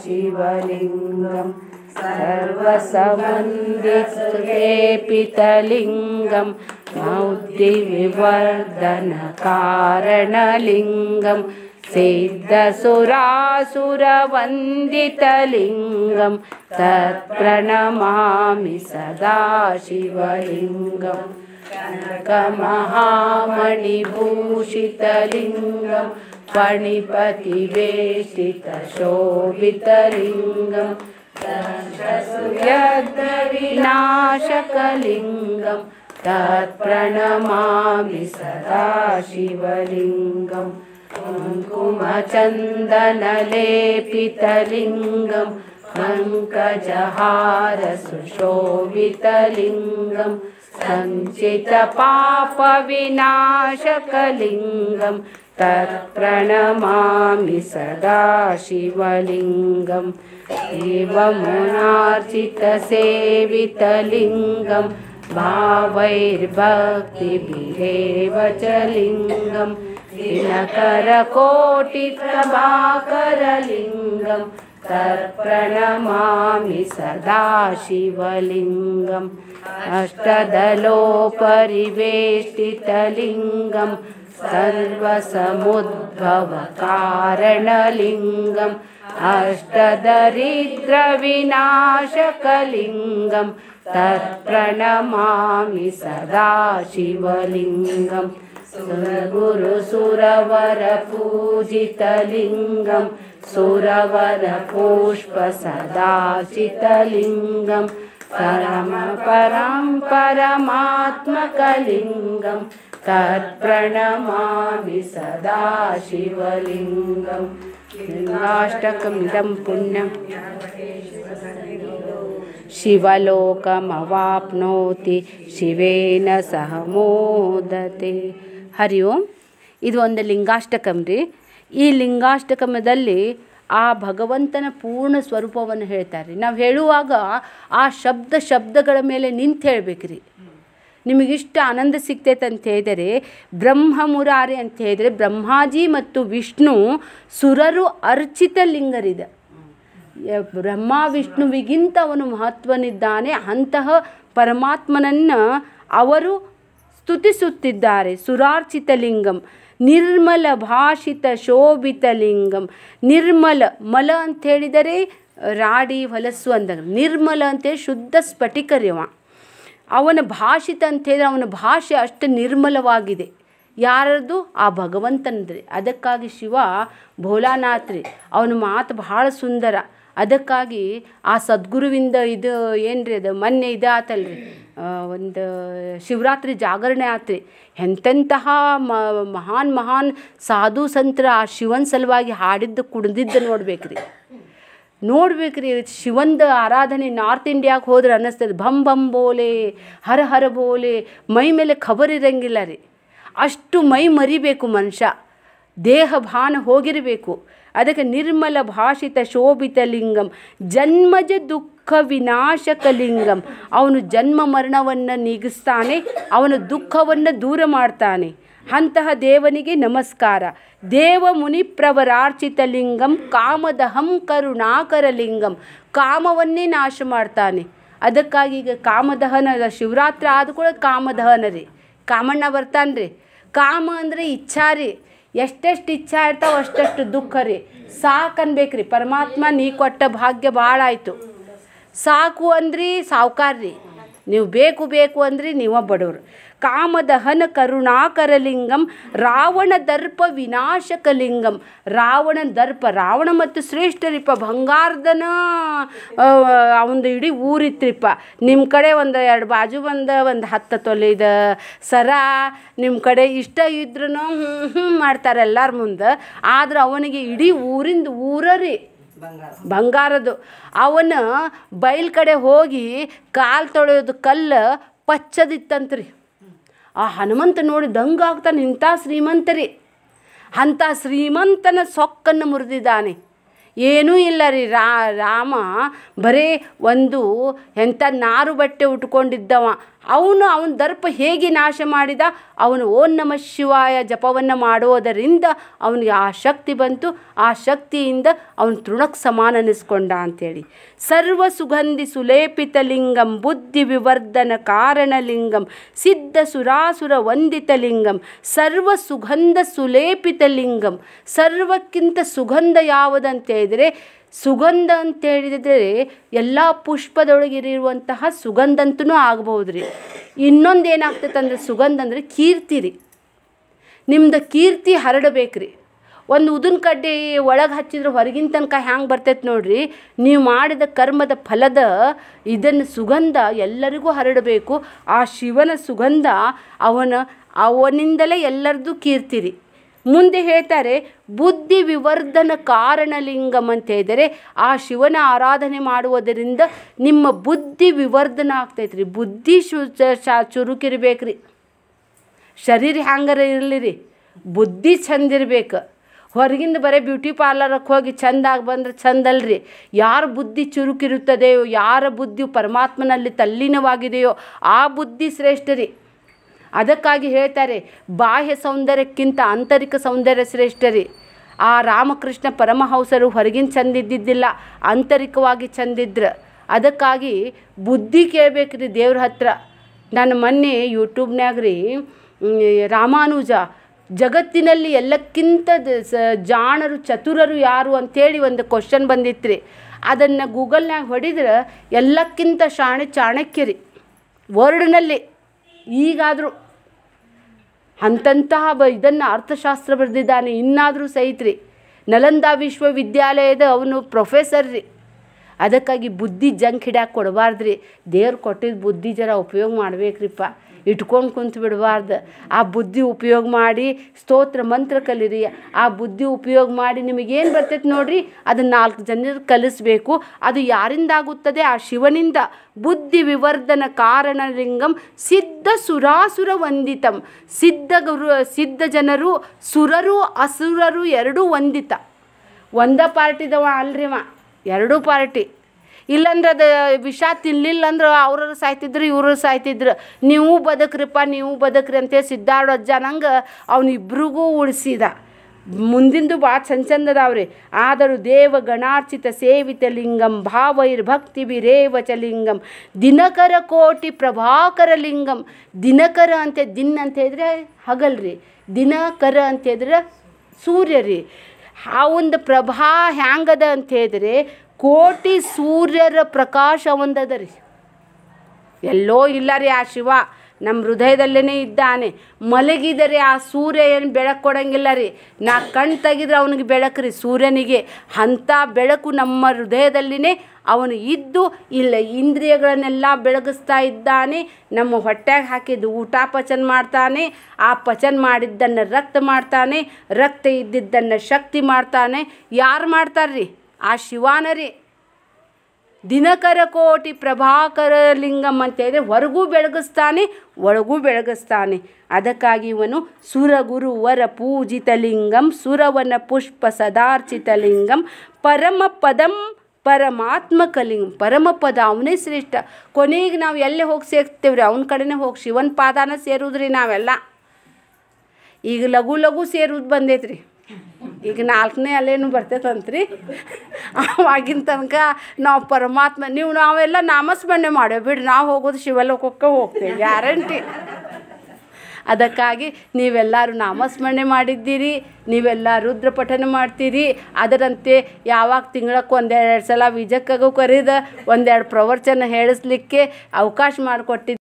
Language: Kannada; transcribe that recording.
सदाशिवलिङ्गं सर्वसमन्दितलिङ्गं मौद्धिविवर्धनकारणलिङ्गं सिद्धसुरासुरवन्दितलिङ्गं तत्प्रणमामि सदा शिवलिङ्गम् कनकमहामणिभूषितलिङ्गं फणिपतिवेष्टितशोभितलिङ्गं यद्विनाशकलिङ्गं तत्प्रणमामि सदा शिवलिङ्गं कुङ्कुमचन्दनलेपितलिङ्गं पङ्कजहारसुशोभितलिङ्गं सञ्चितपापविनाशकलिङ्गं तत्प्रणमामि सदा शिवलिङ्गम् एवमुनार्चितसेवितलिङ्गं भावैर्भक्तिभिरेव च लिङ्गं दिनकरकोटिप्रभाकरलिङ्गं तत्प्रणमामि सदा शिवलिङ्गम् अष्टदलोपरिवेष्टितलिङ्गं सर्वसमुद्भवकारणलिङ्गम् अष्टदरिद्रविनाशकलिङ्गं तत्प्रणमामि सदा शिवलिङ्गं सुरगुरुसुरवरपूजितलिङ्गं सुरवरपुष्पसदाचितलिङ्गं परमपरं परमात्मकलिङ्गं तत्प्रणमामि सदा शिवलिङ्गम् लिङ्गाष्टकमिदं पुण्यं ಶಿವಲೋಕಮವಾಪ್ನೋತಿ ಶಿವೇನ ಸಹ ಮೋದತೆ ಹರಿ ಓಂ ಇದು ಒಂದು ಲಿಂಗಾಷ್ಟಕಂ ರೀ ಈ ಲಿಂಗಾಷ್ಟಕಮದಲ್ಲಿ ಆ ಭಗವಂತನ ಪೂರ್ಣ ಸ್ವರೂಪವನ್ನು ಹೇಳ್ತಾರೆ ರೀ ನಾವು ಹೇಳುವಾಗ ಆ ಶಬ್ದ ಶಬ್ದಗಳ ಮೇಲೆ ನಿಂತು ಹೇಳ್ಬೇಕ್ರಿ ನಿಮಗಿಷ್ಟು ಆನಂದ ಸಿಗ್ತೈತೆ ಅಂತ ಹೇಳಿದರೆ ಬ್ರಹ್ಮ ಮುರಾರಿ ಅಂತ ಹೇಳಿದರೆ ಬ್ರಹ್ಮಾಜಿ ಮತ್ತು ವಿಷ್ಣು ಸುರರು ಅರ್ಚಿತ ಲಿಂಗರಿದೆ ಯ- ಬ್ರಹ್ಮ ವಿಷ್ಣುವಿಗಿಂತ ಅವನು ಮಹತ್ವನಿದ್ದಾನೆ ಅಂತಹ ಪರಮಾತ್ಮನನ್ನು ಅವರು ಸ್ತುತಿಸುತ್ತಿದ್ದಾರೆ ಸುರಾರ್ಚಿತ ಲಿಂಗಂ ನಿರ್ಮಲ ಭಾಷಿತ ಶೋಭಿತ ಲಿಂಗಂ ನಿರ್ಮಲ ಮಲ ಅಂತ ಹೇಳಿದರೆ ರಾಡಿ ಹೊಲಸು ಅಂದಾಗ ನಿರ್ಮಲ ಅಂತೇಳಿ ಶುದ್ಧ ಸ್ಫಟಿಕರ್ಯವ ಅವನ ಭಾಷಿತ ಅಂತ ಹೇಳಿದ್ರೆ ಅವನ ಭಾಷೆ ಅಷ್ಟು ನಿರ್ಮಲವಾಗಿದೆ ಯಾರದು ಆ ಭಗವಂತನದ್ರಿ ಅದಕ್ಕಾಗಿ ಶಿವ ಭೋಲಾನಾಥ್ ರೀ ಅವನ ಮಾತು ಭಾಳ ಸುಂದರ ಅದಕ್ಕಾಗಿ ಆ ಸದ್ಗುರುವಿಂದ ಇದು ಏನ್ರಿ ಅದು ಮೊನ್ನೆ ಇದು ಆತಲ್ರಿ ಆ, ಒಂದು ಶಿವರಾತ್ರಿ ಜಾಗರಣೆ ಆತ್ರಿ ಎಂತೆಂತಹ ಮ ಮಹಾನ್ ಮಹಾನ್ ಸಾಧು ಸಂತರ ಆ ಶಿವನ ಸಲುವಾಗಿ ಹಾಡಿದ್ದು ಕುಡ್ದಿದ್ದು ನೋಡ್ಬೇಕ್ರಿ ನೋಡ್ಬೇಕ್ರಿ ಶಿವಂದ ಆರಾಧನೆ ನಾರ್ತ್ ಇಂಡಿಯಾಗೆ ಹೋದ್ರೆ ಅನ್ನಿಸ್ತದೆ ಭಂ ಭಂ ಬೋಲೆ ಹರ ಹರ ಬೋಲೆ ಮೈ ಮೇಲೆ ಖಬರ್ ಇರಂಗಿಲ್ಲ ರೀ ಅಷ್ಟು ಮೈ ಮರಿಬೇಕು ಮನುಷ್ಯ ದೇಹ ಭಾನ ಹೋಗಿರಬೇಕು ಅದಕ್ಕೆ ನಿರ್ಮಲ ಭಾಷಿತ ಶೋಭಿತ ಲಿಂಗಂ ಜನ್ಮಜ ದುಃಖ ವಿನಾಶಕ ಲಿಂಗಂ ಅವನು ಜನ್ಮ ಮರಣವನ್ನು ನೀಗಿಸ್ತಾನೆ ಅವನ ದುಃಖವನ್ನು ದೂರ ಮಾಡ್ತಾನೆ ಅಂತಹ ದೇವನಿಗೆ ನಮಸ್ಕಾರ ದೇವ ಮುನಿಪ್ರವರಾರ್ಚಿತ ಲಿಂಗಂ ಕಾಮದಹಂ ಕರುಣಾಕರ ಲಿಂಗಂ ಕಾಮವನ್ನೇ ನಾಶ ಮಾಡ್ತಾನೆ ಅದಕ್ಕಾಗಿ ಈಗ ಕಾಮದಹನ ಶಿವರಾತ್ರಿ ಆದ ಕೂಡ ಕಾಮದಹನ ರೀ ಕಾಮಣ್ಣ ಬರ್ತಾನೆ ರೀ ಕಾಮ ಅಂದರೆ ಇಚ್ಛಾ ರೀ ಎಷ್ಟೆಷ್ಟು ಇಚ್ಛಾ ಇರ್ತಾವೆ ಅಷ್ಟಷ್ಟು ದುಃಖ ರೀ ಸಾಕು ಅನ್ಬೇಕ್ರಿ ಪರಮಾತ್ಮ ನೀ ಕೊಟ್ಟ ಭಾಗ್ಯ ಭಾಳ ಆಯಿತು ಸಾಕು ಅಂದ್ರಿ ಸಾವ್ಕಾರ ರೀ ನೀವು ಬೇಕು ಬೇಕು ಅಂದ್ರಿ ನೀವ ಬಡವರು ಕಾಮದಹನ ಕರುಣಾಕರ ಲಿಂಗಂ ರಾವಣ ದರ್ಪ ವಿನಾಶಕ ಲಿಂಗಂ ರಾವಣ ದರ್ಪ ರಾವಣ ಮತ್ತು ಶ್ರೇಷ್ಠರಿಪ್ಪ ಬಂಗಾರದನ ಅವನದು ಇಡೀ ಊರಿತ್ರಿಪ್ಪ ನಿಮ್ಮ ಕಡೆ ಒಂದು ಎರಡು ಬಾಜು ಬಂದ ಒಂದು ಹತ್ತು ತೊಲಿದ ಸರ ನಿಮ್ಮ ಕಡೆ ಇಷ್ಟ ಇದ್ರೂ ಹ್ಞೂ ಹ್ಞೂ ಮಾಡ್ತಾರೆ ಎಲ್ಲರ ಮುಂದೆ ಆದ್ರೆ ಅವನಿಗೆ ಇಡೀ ಊರಿಂದ ಊರ ರೀ ಬಂಗಾರದು ಅವನ ಬಯಲ್ ಕಡೆ ಹೋಗಿ ಕಾಲು ತೊಳೆಯೋದು ಕಲ್ಲು ಪಚ್ಚದಿತ್ತಂತ್ರಿ ಆ ಹನುಮಂತ ನೋಡಿ ದಂಗಾಗ್ತಾನೆ ಇಂಥ ಶ್ರೀಮಂತರಿ ಅಂಥ ಶ್ರೀಮಂತನ ಸೊಕ್ಕನ್ನು ಮುರಿದಿದ್ದಾನೆ ಏನೂ ಇಲ್ಲ ರೀ ರಾ ರಾಮ ಬರೀ ಒಂದು ಎಂಥ ನಾರು ಬಟ್ಟೆ ಉಟ್ಕೊಂಡಿದ್ದವ ಅವನು ಅವನ ದರ್ಪ ಹೇಗೆ ನಾಶ ಮಾಡಿದ ಅವನು ಓಂ ನಮ ಶಿವಾಯ ಜಪವನ್ನು ಮಾಡುವುದರಿಂದ ಅವನಿಗೆ ಆ ಶಕ್ತಿ ಬಂತು ಆ ಶಕ್ತಿಯಿಂದ ಅವನು ತೃಣಕ್ಕೆ ಸಮಾನ ಅನ್ನಿಸ್ಕೊಂಡ ಅಂಥೇಳಿ ಸರ್ವ ಸುಗಂಧಿ ಸುಲೇಪಿತ ಲಿಂಗಂ ಬುದ್ಧಿ ವಿವರ್ಧನ ಕಾರಣ ಲಿಂಗಂ ಸಿದ್ಧ ಸುರಾಸುರ ವಂದಿತ ಲಿಂಗಂ ಸರ್ವ ಸುಗಂಧ ಸುಲೇಪಿತ ಲಿಂಗಂ ಸರ್ವಕ್ಕಿಂತ ಸುಗಂಧ ಯಾವುದಂತ ಹೇಳಿದರೆ ಸುಗಂಧ ಅಂತ ಹೇಳಿದರೆ ಎಲ್ಲ ಪುಷ್ಪದೊಳಗಿರುವಂತಹ ಸುಗಂಧ ಅಂತೂ ಆಗ್ಬೋದು ರೀ ಇನ್ನೊಂದು ಏನಾಗ್ತೈತೆ ಅಂದರೆ ಸುಗಂಧ ಅಂದರೆ ಕೀರ್ತಿ ರೀ ನಿಮ್ದು ಕೀರ್ತಿ ಹರಡಬೇಕು ರೀ ಒಂದು ಉದಿನ ಕಡ್ಡಿ ಒಳಗೆ ಹಚ್ಚಿದ್ರೆ ಹೊರಗಿನ ತನಕ ಹ್ಯಾಂಗೆ ಬರ್ತೈತೆ ನೋಡ್ರಿ ನೀವು ಮಾಡಿದ ಕರ್ಮದ ಫಲದ ಇದನ್ನು ಸುಗಂಧ ಎಲ್ಲರಿಗೂ ಹರಡಬೇಕು ಆ ಶಿವನ ಸುಗಂಧ ಅವನ ಅವನಿಂದಲೇ ಎಲ್ಲರದ್ದು ಕೀರ್ತಿ ರೀ ಮುಂದೆ ಹೇಳ್ತಾರೆ ಬುದ್ಧಿ ವಿವರ್ಧನ ಕಾರಣಲಿಂಗಂ ಅಂತ ಹೇಳಿದರೆ ಆ ಶಿವನ ಆರಾಧನೆ ಮಾಡುವುದರಿಂದ ನಿಮ್ಮ ಬುದ್ಧಿ ವಿವರ್ಧನ ಆಗ್ತೈತೆ ರೀ ಬುದ್ಧಿ ಶು ಚುರುಕಿರ್ಬೇಕು ರೀ ಶರೀರ ಹ್ಯಾಂಗಾರ ಇರಲಿ ರೀ ಬುದ್ಧಿ ಚಂದ ಇರ್ಬೇಕು ಹೊರಗಿಂದ ಬರೀ ಬ್ಯೂಟಿ ಪಾರ್ಲರಕ್ಕೆ ಹೋಗಿ ಚಂದಾಗಿ ಬಂದ್ರೆ ಚಂದಲ್ರಿ ಯಾರ ಬುದ್ಧಿ ಚುರುಕಿರುತ್ತದೆಯೋ ಯಾರ ಬುದ್ಧಿ ಪರಮಾತ್ಮನಲ್ಲಿ ತಲ್ಲೀನವಾಗಿದೆಯೋ ಆ ಬುದ್ಧಿ ಶ್ರೇಷ್ಠ ರೀ ಅದಕ್ಕಾಗಿ ಹೇಳ್ತಾರೆ ಬಾಹ್ಯ ಸೌಂದರ್ಯಕ್ಕಿಂತ ಆಂತರಿಕ ಸೌಂದರ್ಯ ಶ್ರೇಷ್ಠ ರೀ ಆ ರಾಮಕೃಷ್ಣ ಪರಮಹಂಸರು ಹೊರಗಿನ ಚಂದ ಇದ್ದಿದ್ದಿಲ್ಲ ಆಂತರಿಕವಾಗಿ ಚಂದಿದ್ರು ಅದಕ್ಕಾಗಿ ಬುದ್ಧಿ ಕೇಳ್ಬೇಕು ರೀ ದೇವ್ರ ಹತ್ರ ನಾನು ಮೊನ್ನೆ ಯೂಟ್ಯೂಬ್ನ್ಯಾಗ ರೀ ರಾಮಾನುಜ ಜಗತ್ತಿನಲ್ಲಿ ಎಲ್ಲಕ್ಕಿಂತ ದ- ಸ ಜಾಣರು ಚತುರರು ಯಾರು ಅಂಥೇಳಿ ಒಂದು ಕ್ವಶನ್ ಬಂದಿತ್ತು ರೀ ಅದನ್ನು ಗೂಗಲ್ನ್ಯಾಗ ಹೊಡಿದ್ರೆ ಎಲ್ಲಕ್ಕಿಂತ ಶಾಣೆ ಚಾಣಕ್ಯ ರೀ ವರ್ಡ್ನಲ್ಲಿ ಈಗಾದರೂ ಅಂತಹ ಬ ಇದನ್ನು ಅರ್ಥಶಾಸ್ತ್ರ ಬರೆದಿದ್ದಾನೆ ಇನ್ನಾದರೂ ಸಹಿತ ರೀ ನಲಂದ ವಿಶ್ವವಿದ್ಯಾಲಯದ ಅವನು ಪ್ರೊಫೆಸರ್ ರೀ ಅದಕ್ಕಾಗಿ ಬುದ್ಧಿ ಜಂಕ್ ಹಿಡ್ಯಾಕೆ ಕೊಡಬಾರ್ದು ರೀ ದೇವ್ರು ಕೊಟ್ಟಿದ್ದ ಬುದ್ಧಿ ಜರ ಉಪಯೋಗ ಮಾಡ್ಬೇಕ್ರಿಪ್ಪ ಇಟ್ಕೊಂಡು ಕುಂತು ಬಿಡಬಾರ್ದು ಆ ಬುದ್ಧಿ ಉಪಯೋಗ ಮಾಡಿ ಸ್ತೋತ್ರ ಮಂತ್ರ ಕಲೀರಿ ಆ ಬುದ್ಧಿ ಉಪಯೋಗ ಮಾಡಿ ನಿಮಗೇನು ಬರ್ತೈತೆ ನೋಡ್ರಿ ಅದನ್ನು ನಾಲ್ಕು ಜನರಿಗೆ ಕಲಿಸ್ಬೇಕು ಅದು ಯಾರಿಂದ ಆಗುತ್ತದೆ ಆ ಶಿವನಿಂದ ಬುದ್ಧಿ ವಿವರ್ಧನ ಕಾರಣಲಿಂಗಂ ಸಿದ್ಧ ಸುರಾಸುರ ವಂದಿತಂ ಸಿದ್ಧ ಗುರು ಸಿದ್ಧ ಜನರು ಸುರರು ಅಸುರರು ಎರಡೂ ವಂದಿತ ಒಂದ ಪಾರ್ಟಿದವ ಅಲ್ರಿ ಅವ ಎರಡೂ ಪಾರ್ಟಿ ಇಲ್ಲಂದ್ರೆ ಅದು ವಿಷ ತಿನ್ನಲಿಲ್ಲ ಅಂದ್ರೆ ಅವ್ರು ಸಾಯ್ತಿದ್ರು ಇವರು ಸಾಯ್ತಿದ್ರು ನೀವು ಬದುಕ್ರಿಪ್ಪ ನೀವು ಬದುಕ್ರಿ ಅಂತೇಳಿ ಸಿದ್ಧಾರ್ಥ ಅಜ್ಜ ನಂಗೆ ಅವನಿಬ್ರಿಗೂ ಉಳಿಸಿದ ಮುಂದಿಂದು ಭಾಳ ಚಂದ ಚಂದ ಅದಾವ್ರಿ ಆದರೂ ದೇವ ಗಣಾರ್ಚಿತ ಸೇವಿತ ಲಿಂಗಂ ಭಾವೈರ್ಭಕ್ತಿ ಬಿರೇವ ಚ ಲಿಂಗಂ ದಿನಕರ ಕೋಟಿ ಪ್ರಭಾಕರ ಲಿಂಗಂ ದಿನಕರ ಅಂತ ದಿನ ಅಂತ ಹೇಳಿದ್ರೆ ಹಗಲ್ರಿ ದಿನಕರ ಅಂತ ಹೇಳಿದ್ರೆ ಸೂರ್ಯ ರೀ ಆ ಒಂದು ಪ್ರಭಾ ಹ್ಯಾಂಗದ ಅಂತ ಹೇಳಿದ್ರೆ ಕೋಟಿ ಸೂರ್ಯರ ಪ್ರಕಾಶ ಒಂದದ ರೀ ಎಲ್ಲೋ ಇಲ್ಲ ರೀ ಆ ಶಿವ ನಮ್ಮ ಹೃದಯದಲ್ಲೇ ಇದ್ದಾನೆ ಮಲಗಿದರೆ ಆ ಸೂರ್ಯ ಏನು ಬೆಳಕು ಕೊಡಂಗಿಲ್ಲ ರೀ ನಾ ಕಣ್ಣು ತೆಗೆದ್ರೆ ಅವನಿಗೆ ಬೆಳಕು ರೀ ಸೂರ್ಯನಿಗೆ ಅಂಥ ಬೆಳಕು ನಮ್ಮ ಹೃದಯದಲ್ಲಿನೇ ಅವನು ಇದ್ದು ಇಲ್ಲ ಇಂದ್ರಿಯಗಳನ್ನೆಲ್ಲ ಬೆಳಗಿಸ್ತಾ ಇದ್ದಾನೆ ನಮ್ಮ ಹೊಟ್ಟೆಗೆ ಹಾಕಿದ್ದು ಊಟ ಪಚನ ಮಾಡ್ತಾನೆ ಆ ಪಚನ ಮಾಡಿದ್ದನ್ನು ರಕ್ತ ಮಾಡ್ತಾನೆ ರಕ್ತ ಇದ್ದಿದ್ದನ್ನು ಶಕ್ತಿ ಮಾಡ್ತಾನೆ ಯಾರು ಮಾಡ್ತಾರ್ರಿ ಆ ಶಿವಾನ ರೀ ದಿನಕರ ಕೋಟಿ ಪ್ರಭಾಕರ ಲಿಂಗಂ ಅಂತ ಹೇಳಿದ್ರೆ ಹೊರಗೂ ಬೆಳಗಿಸ್ತಾನೆ ಒಳಗೂ ಬೆಳಗಿಸ್ತಾನೆ ಅದಕ್ಕಾಗಿ ಇವನು ಸುರಗುರು ವರ ಪೂಜಿತ ಲಿಂಗಂ ಸುರವನ ಪುಷ್ಪ ಸದಾರ್ಚಿತ ಲಿಂಗಂ ಪರಮ ಪದಂ ಪರಮಾತ್ಮಕ ಲಿಂಗಂ ಪರಮ ಪದ ಅವನೇ ಶ್ರೇಷ್ಠ ಕೊನೆಗೆ ನಾವು ಎಲ್ಲೇ ಹೋಗಿ ಸೇರ್ತೇವ್ರಿ ಅವನ ಕಡೆನೇ ಹೋಗಿ ಶಿವನ ಪಾದಾನ ಸೇರುದ್ರಿ ನಾವೆಲ್ಲ ಈಗ ಲಘು ಲಘು ಸೇರುದು ಬಂದೈತ್ರಿ ಈಗ ನಾಲ್ಕನೇ ಅಲ್ಲೇನು ಬರ್ತೈತಂತ್ರಿ ಅವಾಗಿನ ತನಕ ನಾವು ಪರಮಾತ್ಮ ನೀವು ನಾವೆಲ್ಲ ನಾಮಸ್ಮರಣೆ ಮಾಡೇವೆ ಬಿಡ್ರಿ ನಾವು ಹೋಗೋದು ಶಿವಲೋಕಕ್ಕೆ ಹೋಗ್ತೇವೆ ಗ್ಯಾರಂಟಿ ಅದಕ್ಕಾಗಿ ನೀವೆಲ್ಲರೂ ನಾಮಸ್ಮರಣೆ ಮಾಡಿದ್ದೀರಿ ನೀವೆಲ್ಲ ರುದ್ರ ಪಠನ ಮಾಡ್ತೀರಿ ಅದರಂತೆ ಯಾವಾಗ ತಿಂಗಳಕ್ಕೆ ಒಂದೆರಡು ಸಲ ವಿಜಕ್ಕಗೂ ಕರೀದ ಒಂದೆರಡು ಪ್ರವಚನ ಹೇಳಿಸ್ಲಿಕ್ಕೆ ಅವಕಾಶ ಮಾಡಿಕೊಟ್ಟಿದ್ದು